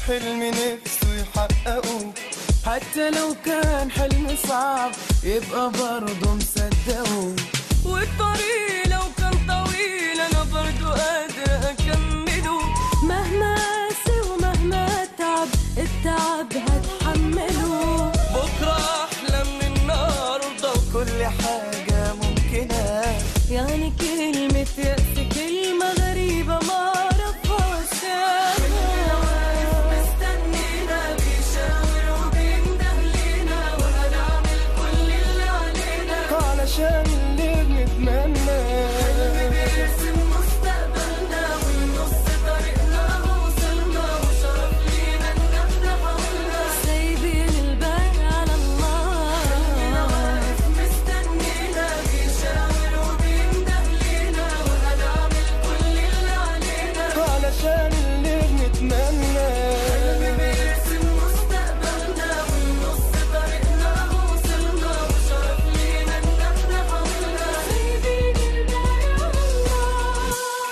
حلم نفسه يحققه حتى لو كان حلم صعب يبقى برضه مصدقه والطريق لو كان طويل انا برضه قادر اكمله مهما قاسي ومهما تعب التعب هتحمله بكره احلى من النهارده وكل حاجه ممكنه يعني كلمة يأس كلمة غريبة ما اعرفهاش مستنينا بيشاور وبينده لينا وهنعمل كل اللي علينا علشان اللي بنتمنى بيرسم مستقبلنا ونص طريقنا وصلنا وشرف لينا ان احنا حاولنا سايبين الباقي على الله مستنينا بيشاور وبينده لينا وهنعمل كل اللي علينا علشان اللي بنتمنى بيرسم مستقبلنا ونص طريقنا وصلنا وشرف لينا ان احنا حاولنا سايبين الباقي على الله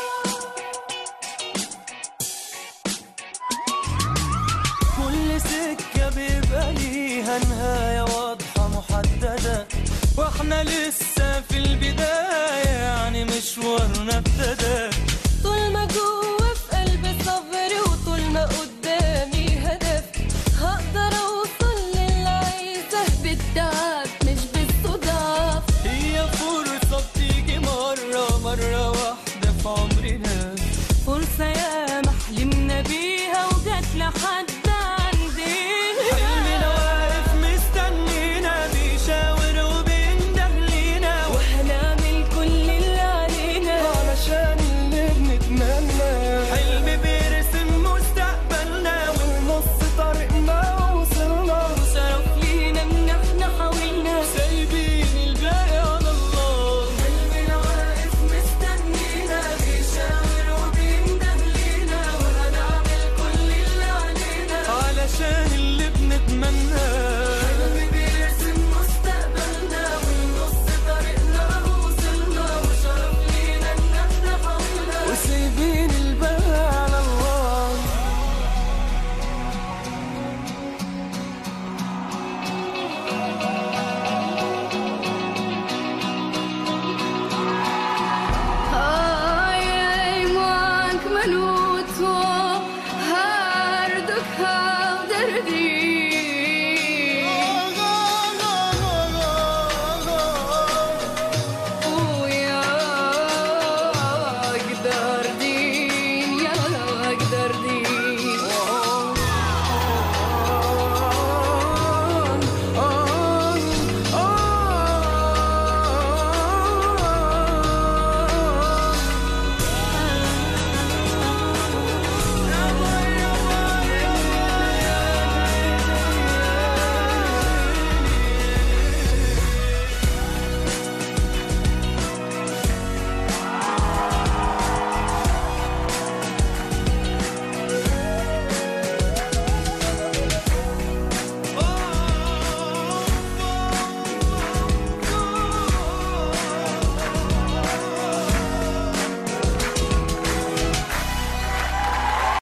كل سكة بيبقى ليها نهاية واضحة محددة واحنا لسه